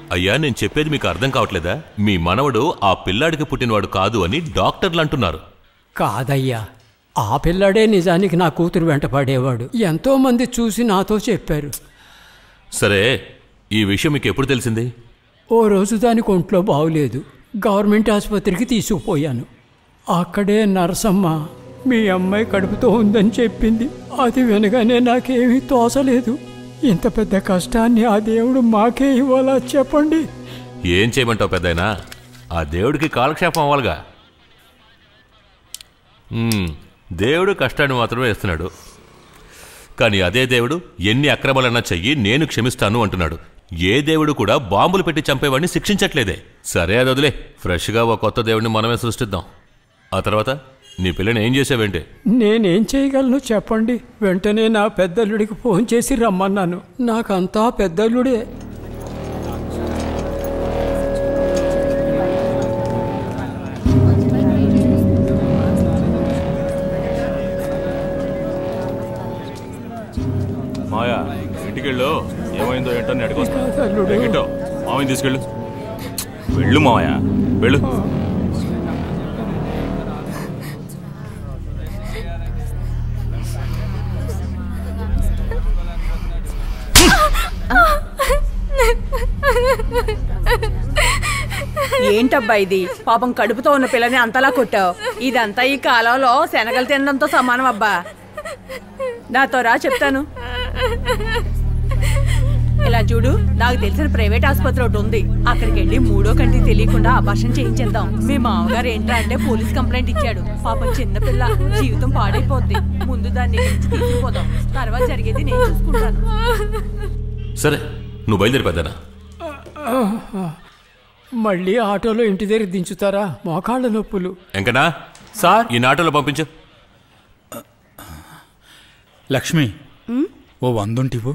అయ్యా నేను చెప్పేది మీకు అర్థం కావట్లేదా మీ మనవడు ఆ పిల్లాడికి పుట్టినవాడు కాదు అని డాక్టర్లు అంటున్నారు కాదయ్యా ఆ పిల్లాడే నిజానికి నా కూతురు వెంట పడేవాడు ఎంతో మంది చూసి నాతో చెప్పారు సరే ఈ విషయం మీకు ఎప్పుడు తెలిసింది ఓ రోజు దానికి ఒంట్లో బాగులేదు గవర్నమెంట్ ఆసుపత్రికి తీసుకుపోయాను అక్కడే నరసమ్మ మీ అమ్మాయి కడుపుతో ఉందని చెప్పింది అది వినగానే నాకేమీ తోసలేదు ఇంత పెద్ద కష్టాన్ని ఆ దేవుడు మాకే ఇవ్వాలా చెప్పండి ఏం చేయమంటావు పెద్దయినా ఆ దేవుడికి కాలక్షేపం అవ్వాలిగా ఉమ్, దేవుడు కష్టాన్ని మాత్రమే ఇస్తున్నాడు కానీ అదే దేవుడు ఎన్ని అక్రమాలన్నా చెయ్యి నేను క్షమిస్తాను అంటున్నాడు ఏ దేవుడు కూడా బాంబులు పెట్టి చంపేవాడిని శిక్షించట్లేదే సరే అది వదిలే ఫ్రెష్గా ఒక కొత్త దేవుడిని మనమే సృష్టిద్దాం ఆ తర్వాత నీ పిల్లని ఏం చేసావేంటి నేనేం చేయగలను చెప్పండి వెంటనే నా పెద్దల్లుడికి ఫోన్ చేసి రమ్మన్నాను నాకంతా పెద్దల్లుడే మాయా ఇంటికెళ్ళు ఏమైందో ఏంటో అని అడిగొస్తా అల్లుడు. వెంకటో మామయ్య తీసుకెళ్ళు వెళ్ళు మావయ్య వెళ్ళు ఏంటబ్బా ఇది పాపం కడుపుతో ఉన్న పిల్లని అంతలా కొట్టావు ఇదంతా ఈ కాలంలో శనగలు తినడంతో సమానం అబ్బా నాతో రా చెప్తాను ఇలా చూడు నాకు తెలిసిన ప్రైవేట్ ఆసుపత్రి ఒకటి ఉంది అక్కడికి వెళ్ళి మూడో కంటికి తెలియకుండా అభాషణ చేయించేద్దాం మీ మామగారు ఏంట్రా అంటే పోలీస్ కంప్లైంట్ ఇచ్చాడు పాపం చిన్న పిల్ల జీవితం పాడైపోద్ది ముందు దాన్ని ఇక్కడి నుంచి తీసుకుపోదాం తర్వాత జరిగేది నేను చూసుకుంటాను సరే నువ్వు బయలుదేరి పెద్దనా మళ్ళీ ఆటోలో ఇంటి దగ్గర దించుతారా మోకాళ్ళ నొప్పులు ఎంకనా సార్ ఈ నాటోలో పంపించు లక్ష్మి ఓ వందుంటివు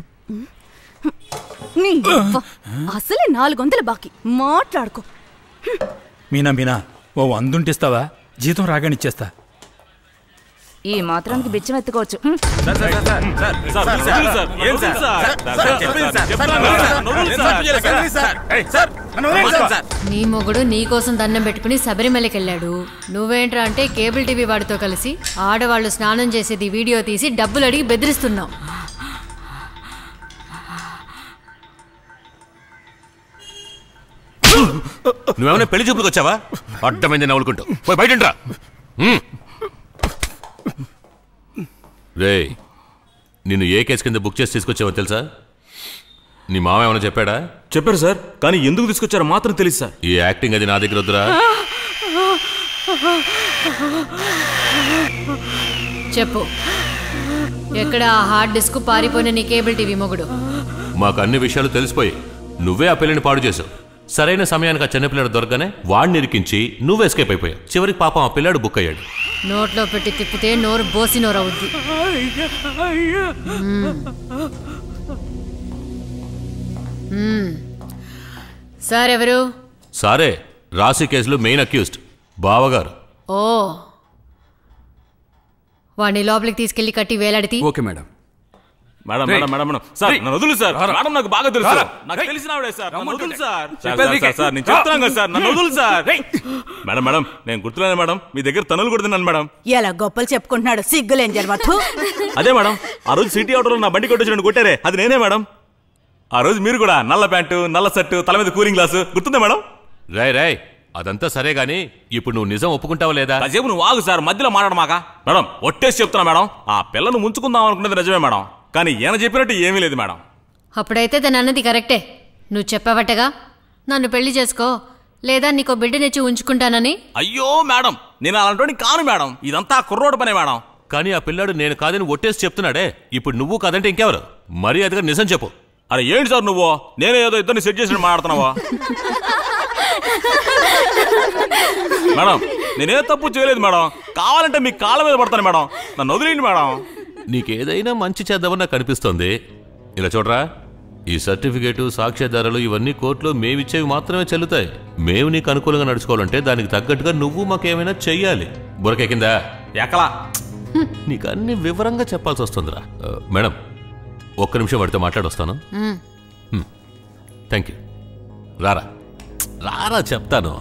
నీ యవ్వ. అసలే నాలుగు వందల బాకీ మాట్లాడుకో మీనా మీనా ఓ వందుంటిస్తావా జీతం రాగానిచ్చేస్తా ఈ మాత్రానికి బిచ్చం ఎత్తుకోవచ్చు నీ మొగుడు నీ కోసం దండం పెట్టుకుని శబరిమలకి వెళ్ళాడు నువ్వేంట్రా అంటే కేబుల్ టీవీ వాడితో కలిసి ఆడవాళ్ళు స్నానం చేసేది వీడియో తీసి డబ్బులు అడిగి బెదిరిస్తున్నావు నువ్వేమైనా పెళ్లి చూపులకు వచ్చావా అడ్డమైంది నవ్వులుకుంటూ పోయి బయట రా రే నిన్ను ఏ కేసు కింద బుక్ చేసి తీసుకొచ్చావో తెలుసా నీ మామ ఏమైనా చెప్పాడా చెప్పారు సార్ కానీ ఎందుకు తీసుకొచ్చారో మాత్రం తెలియదు సార్ ఈ యాక్టింగ్ అది నా దగ్గర వద్దురా చెప్పు ఎక్కడ ఆ హార్డ్ డిస్క్ పారిపోయిన నీ కేబుల్ టీవీ మొగుడు మాకు అన్ని విషయాలు తెలిసిపోయి నువ్వే ఆ పిల్లని పాడు చేసావు సరైన సమయానికి ఆ చిన్నపిల్లాడు దొరకగానే వాడిని ఇరికించి నువ్వు ఎస్కేప్ అయిపోయావు చివరికి పాపం ఆ పిల్లాడు బుక్ అయ్యాడు నోట్లో పెట్టి తిప్పితే నోరు బోసి నోరు అవుద్ది మ్మ్. సార్ ఎవరు సారే రాశి కేసులో మెయిన్ అక్యూస్డ్ బావగారు ఓ వాడిని లోపలికి తీసుకెళ్లి కట్టి వేలాడితి ఓకే మేడం మేడం రేయ్. మేడం మేడం మేడం సార్ రేయ్. నన్ను వదులు సార్ రారా. మేడం నాకు బాగా తెలుసు రారా. నాకు తెలిసిన ఆవిడే సార్ నన్ను వదులు సార్ సార్, చెప్పేది సార్, నీకే. సార్, సార్, నేను చెప్తున్నాను కదా సార్ నన్ను వదులు సార్ మేడం మేడం నేను గుర్తులేను మేడం మీ దగ్గర తనులు కొడుతున్నాను మేడం ఎలా గొప్పలు చెప్పుకుంటున్నాడు సిగ్గులేం జన్మతు అదే మేడం ఆ రోజు సిటీ ఆటోలో నా బండి కొట్టొచ్చి కొట్టారే అది నేనే మేడం ఆ రోజు మీరు కూడా నల్ల ప్యాంటు నల్ల షర్టు తల మీద కూలింగ్ గ్లాసు గుర్తుందా మేడం రాయ్ రాయ్ అదంతా సరే గాని ఇప్పుడు నువ్వు నిజం ఒప్పుకుంటావా లేదా కాసేపు నువ్వు ఆగు సార్ మధ్యలో మాట్లాడమాక మేడం ఒట్టేసి చెప్తున్నా మేడం ఆ పిల్లను ముంచుకుందాం అనుకున్నది నిజమే మేడం కానీ ఈయన చెప్పినట్టు ఏమీ లేదు మేడం అప్పుడైతే తను అన్నది కరెక్టే నువ్వు చెప్పావట్టగా నన్ను పెళ్లి చేసుకో లేదా నీకో బిడ్డనిచ్చి ఉంచుకుంటానని అయ్యో మేడం నేను అలాంటి కాను మేడం ఇదంతా కుర్రోడు పనే మేడం కానీ ఆ పిల్లాడు నేను కాదని ఒట్టేసి చెప్తున్నాడే ఇప్పుడు నువ్వు కాదంటే ఇంకెవరు మరీ అదిగా నిజం చెప్పు అరే ఏంటి సార్ నువ్వు నేనే ఏదో ఇద్దరిని సెట్ చేసి మాట్లాడుతున్నావా మేడం నేనే తప్పు చేయలేదు మేడం కావాలంటే మీ కాళ్ళ మీద పడతాను మేడం నన్ను వదిలేయండి మేడం నీకేదైనా మంచి చేద్దామని నాకు అనిపిస్తోంది ఇలా చూడరా ఈ సర్టిఫికేటు సాక్ష్యాధారాలు ఇవన్నీ కోర్టులో మేమిచ్చేవి మాత్రమే చెల్లుతాయి మేము నీకు అనుకూలంగా నడుచుకోవాలంటే దానికి తగ్గట్టుగా నువ్వు మాకేమైనా చెయ్యాలి బురకెక్కిందా ఎక్కలా నీకు అన్ని వివరంగా చెప్పాల్సి వస్తుందిరా ఆ, మేడం ఒక్క నిమిషం వాడితో మాట్లాడొస్తాను మ్మ్. థ్యాంక్ యూ రారా రారా చెప్తాను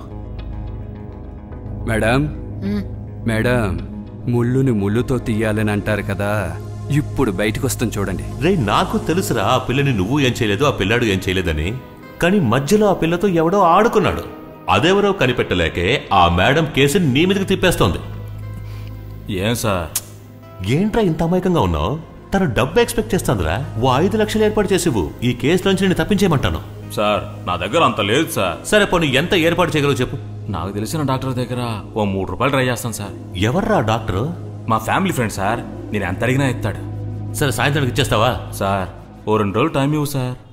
మేడం మేడం ముళ్ళుని ముళ్ళుతో తీయాలని అంటారు కదా ఇప్పుడు బయటకు వస్తుంది చూడండి రే నాకు తెలుసురా ఆ పిల్లని నువ్వు ఏం చేయలేదు ఆ పిల్లాడు ఏం చేయలేదని కానీ మధ్యలో ఆ పిల్లతో ఎవడో ఆడుకున్నాడు అదెవరో కనిపెట్టలేకే ఆ మేడం కేసుని నీ మీదకి తిప్పేస్తోంది ఏం సార్ ఏంట్రా ఇంత అమాయకంగా ఉన్నావు తను డబ్బు ఎక్స్పెక్ట్ చేస్తుందిరా ఓ ఐదు లక్షలు ఏర్పాటు చేసివు ఈ కేసు నుంచి నేను తప్పించేయమంటాను సార్ నా దగ్గర అంత లేదు సార్ సరే పోనీ ఎంత ఏర్పాటు చేయగలవు చెప్పు నాకు తెలిసిన డాక్టర్ దగ్గర ఓ మూడు రూపాయలు ట్రై చేస్తాను సార్ ఎవర్రా డాక్టర్ మా ఫ్యామిలీ ఫ్రెండ్ సార్ నేను ఎంత అడిగినా ఇస్తాడు సరే సాయంత్రానికి ఇచ్చేస్తావా సార్ ఓ రెండు రోజులు టైం ఇవ్వు సార్